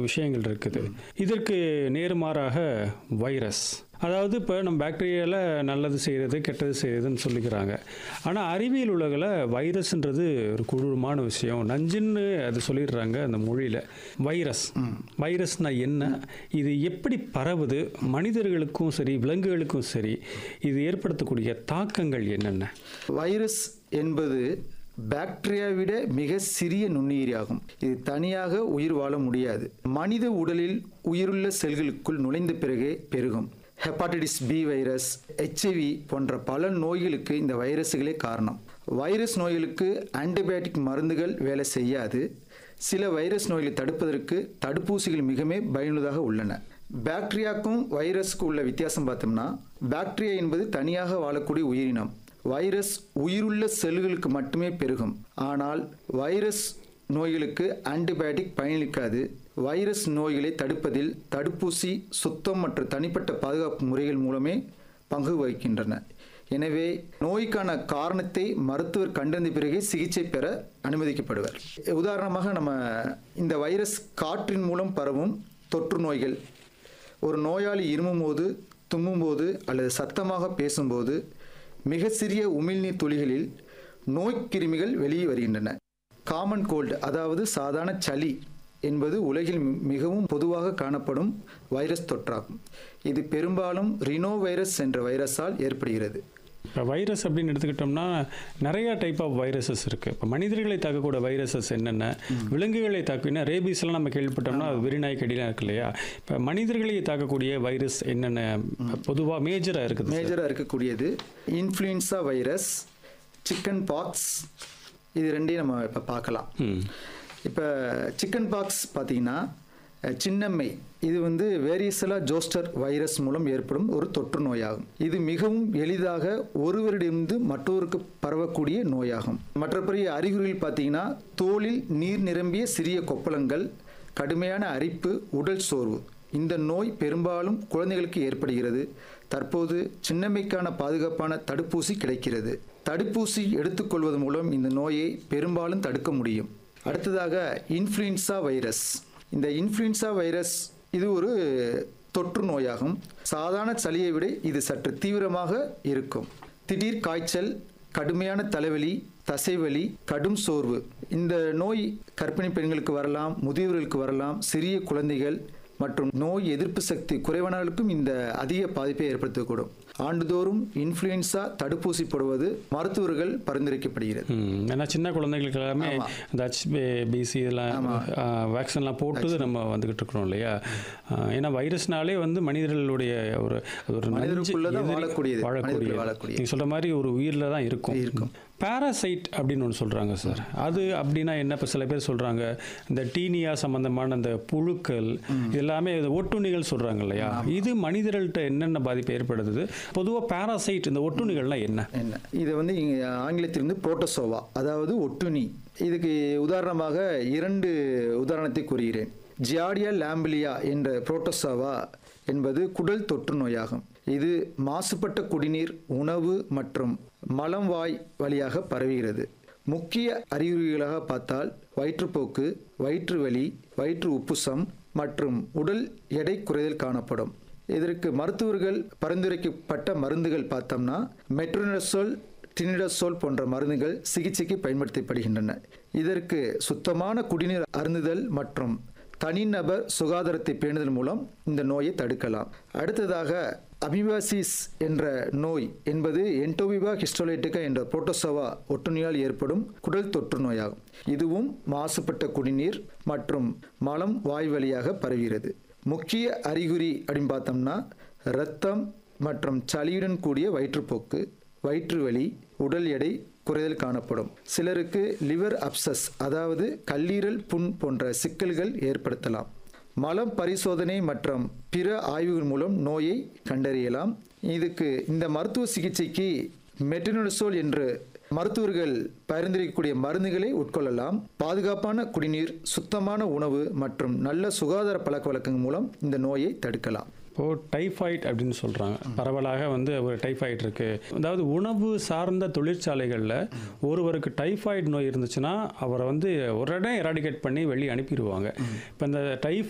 விஷயங்கள் இருக்குது இதற்கு நேர்மாறாக வைரஸ் அதாவது இப்போ நம்ம பாக்டீரியாவில் நல்லது செய்கிறது கெட்டது செய்கிறதுன்னு சொல்லிக்கிறாங்க ஆனால் அறிவியல் உலகில் வைரஸ்ன்றது ஒரு கொடூரமான விஷயம் நஞ்சுன்னு அது சொல்லிடுறாங்க அந்த மொழியில் வைரஸ் வைரஸ்னா என்ன இது எப்படி பரவுது மனிதர்களுக்கும் சரி விலங்குகளுக்கும் சரி இது ஏற்படுத்தக்கூடிய தாக்கங்கள் என்னென்ன வைரஸ் என்பது பாக்டீரியா விட மிக சிறிய நுண்ணுயிரியாகும் இது தனியாக உயிர் வாழ முடியாது மனித உடலில் உயிருள்ள செல்களுக்குள் நுழைந்த பிறகே பெருகும் ஹெப்பாட்டிட்டிஸ் பி வைரஸ் ஹெச்ஐவி போன்ற பல நோய்களுக்கு இந்த வைரஸுகளே காரணம் வைரஸ் நோய்களுக்கு ஆன்டிபயோட்டிக் மருந்துகள் வேலை செய்யாது சில வைரஸ் நோய்களை தடுப்பதற்கு தடுப்பூசிகள் மிகவே பயனுள்ளதாக உள்ளன பாக்டீரியாக்கும் வைரஸ்க்கு உள்ள வித்தியாசம் பார்த்தோம்னா பாக்டீரியா என்பது தனியாக வாழக்கூடிய உயிரினம் வைரஸ் உயிருள்ள செல்களுக்கு மட்டுமே பெருகும் ஆனால் வைரஸ் நோய்களுக்கு ஆன்டிபயோட்டிக் பயனளிக்காது வைரஸ் நோய்களை தடுப்பதில் தடுப்பூசி சுத்தம் மற்றும் தனிப்பட்ட பாதுகாப்பு முறைகள் மூலமே பங்கு வகிக்கின்றன எனவே நோய்க்கான காரணத்தை மருத்துவர் கண்டறிந்த பிறகே சிகிச்சை பெற அனுமதிக்கப்படுவார் உதாரணமாக நம்ம இந்த வைரஸ் காற்றின் மூலம் பரவும் தொற்று நோய்கள் ஒரு நோயாளி இருமும்போது தும்மும்போது அல்லது சத்தமாக பேசும்போது மிக சிறிய உமிழ்நீர் துளிகளில் நோய்க்கிருமிகள் வெளியே வருகின்றன காமன் கோல்டு அதாவது சாதாரண சளி என்பது உலகில் மி- மிகவும் பொதுவாக காணப்படும் வைரஸ் தொற்றாகும் இது பெரும்பாலும் ரினோ வைரஸ் என்ற வைரஸால் ஏற்படுகிறது இப்போ வைரஸ் அப்படின்னு எடுத்துக்கிட்டோம்னா நிறைய டைப் ஆஃப் வைரஸஸ் இருக்குது இப்போ மனிதர்களை தாக்கக்கூடிய வைரஸஸ் என்னென்ன விலங்குகளை தாக்கினா ரேபீஸ்லாம் நம்ம கேள்விப்பட்டோம்னா அது வெறிநாய் கடிலாம் இருக்கு இல்லையா இப்போ மனிதர்களை தாக்கக்கூடிய வைரஸ் என்னென்ன பொதுவாக மேஜராக இருக்குது மேஜராக இருக்கக்கூடியது இன்ஃப்ளூயன்சா வைரஸ் சிக்கன் பாக்ஸ் இது ரெண்டையும் நம்ம இப்போ பார்க்கலாம் ம் இப்போ சிக்கன் பாக்ஸ் பார்த்தீங்கன்னா அஹ், சின்னம்மை இது வந்து வேரியசலா ஜோஸ்டர் வைரஸ் மூலம் ஏற்படும் ஒரு தொற்று நோயாகும் இது மிகவும் எளிதாக ஒருவரிடமிருந்து மற்றொருக்கு பரவக்கூடிய நோயாகும் மற்றபடி அறிகுறிகள் பார்த்தீங்கன்னா தோலில் நீர் நிரம்பிய சிறிய கொப்பளங்கள் கடுமையான அரிப்பு உடல் சோர்வு இந்த நோய் பெரும்பாலும் குழந்தைகளுக்கு ஏற்படுகிறது தற்போது சின்னம்மைக்கான பாதுகாப்பான தடுப்பூசி கிடைக்கிறது தடுப்பூசி எடுத்துக்கொள்வது மூலம் இந்த நோயை பெரும்பாலும் தடுக்க முடியும் அடுத்ததாக இன்ஃப்ளூயன்சா வைரஸ் இந்த இன்ஃப்ளூயன்சா வைரஸ் இது ஒரு தொற்று நோயாகும் சாதாரண சளியை விட இது சற்று தீவிரமாக இருக்கும் திடீர் காய்ச்சல் கடுமையான தலைவலி தசைவலி கடும் சோர்வு இந்த நோய் கர்ப்பிணி பெண்களுக்கு வரலாம் முதியவர்களுக்கு வரலாம் சிறிய குழந்தைகள் மற்றும் நோய் எதிர்ப்பு சக்தி குறைவானவர்களுக்கும் இந்த அதிக பாதிப்பை ஏற்படுத்தக்கூடும் ஆண்டுதோறும் இன்ஃப்ளூயன்சா தடுப்பூசி போடுவது மருத்துவர்கள் பரிந்துரைக்கப்படுகிறது ம் ஏன்னா சின்ன குழந்தைகளுக்கு எல்லாமே ஆமா. இந்த ஹச்பிசி இதெல்லாம் வேக்சின்லாம் போட்டு நம்ம வந்துகிட்டு இருக்கிறோம் இல்லையா ஆ, ஏன்னா வைரஸ்னாலே வந்து மனிதர்களுடைய ஒரு அது ஒரு நஞ்சு மனிதருக்குள்ளதான் எதிரி- வாழக்கூடியது. வாழக்கூடிய மனிதருக்குள்ள வாழக்கூடியது. நீங்க சொல்ற மாதிரி ஒரு உயிரில் தான் இருக்கும் இருக்கும். பாராசைட் அப்படின்னு ஒன்று சொல்கிறாங்க சார் அது அப்படின்னா என்ன இப்போ சில பேர் சொல்கிறாங்க இந்த டீனியா சம்பந்தமான அந்த புழுக்கள் இது எல்லாமே இது ஒட்டுண்ணிகள் சொல்கிறாங்க இல்லையா இது மனிதர்கள்ட்ட என்னென்ன பாதிப்பு ஏற்படுத்துது பொதுவாக பாராசைட் இந்த ஒட்டுண்ணிகள்லாம் என்ன என்ன இது வந்து இங்க ஆங்கிலத்தில் வந்து புரோட்டோசோவா அதாவது ஒட்டுண்ணி இதுக்கு உதாரணமாக இரண்டு உதாரணத்தை கூறுகிறேன் ஜியாடியா லாம்பிலியா என்ற புரோட்டோசோவா என்பது குடல் தொற்று நோயாகும் இது மாசுபட்ட குடிநீர் உணவு மற்றும் மலம் வாய் வழியாக பரவுகிறது முக்கிய அறிகுறிகளாக பார்த்தால் வயிற்றுப்போக்கு வயிற்று வலி வயிற்று உப்புசம் மற்றும் உடல் எடை குறைதல் காணப்படும் இதற்கு மருத்துவர்கள் பரிந்துரைக்கப்பட்ட மருந்துகள் பார்த்தோம்னா மெட்ரோனசோல் டினிடசோல் போன்ற மருந்துகள் சிகிச்சைக்கு பயன்படுத்தப்படுகின்றன இதற்கு சுத்தமான குடிநீர் அருந்துதல் மற்றும் தனிநபர் சுகாதாரத்தை பேணுதல் மூலம் இந்த நோயை தடுக்கலாம் அடுத்ததாக அமிபாசிஸ் என்ற நோய் என்பது என்டோவிபா ஹிஸ்டோலைட்டிகா என்ற புரோட்டோசோவா ஒட்டுண்ணியால் ஏற்படும் குடல் தொற்று நோயாகும் இதுவும் மாசுபட்ட குடிநீர் மற்றும் மலம் வாய் வழியாக பரவுகிறது முக்கிய அறிகுறி அப்படின்னு பார்த்தோம்னா இரத்தம் மற்றும் சளியுடன் கூடிய வயிற்றுப்போக்கு வயிற்று வலி உடல் எடை குறைதல் காணப்படும் சிலருக்கு லிவர் அப்சஸ் அதாவது கல்லீரல் புண் போன்ற சிக்கல்கள் ஏற்படுத்தலாம் மலம் பரிசோதனை மற்றும் பிற ஆய்வுகள் மூலம் நோயை கண்டறியலாம் இதுக்கு இந்த மருத்துவ சிகிச்சைக்கு மெட்டனோசோல் என்று மருத்துவர்கள் பரிந்துரைக்கக்கூடிய மருந்துகளை உட்கொள்ளலாம் பாதுகாப்பான குடிநீர் சுத்தமான உணவு மற்றும் நல்ல சுகாதார பழக்க வழக்கங்கள் மூலம் இந்த நோயை தடுக்கலாம் இப்போது டைஃபாய்டு அப்படின்னு சொல்கிறாங்க பரவலாக வந்து ஒரு டைஃபாய்டு இருக்குது அதாவது உணவு சார்ந்த தொழிற்சாலைகளில் ஒருவருக்கு டைஃபாய்டு நோய் இருந்துச்சுன்னா அவரை வந்து ஒரு இடம் எராடிகேட் பண்ணி வெளியே அனுப்பிடுவாங்க இப்போ இந்த டைஃப்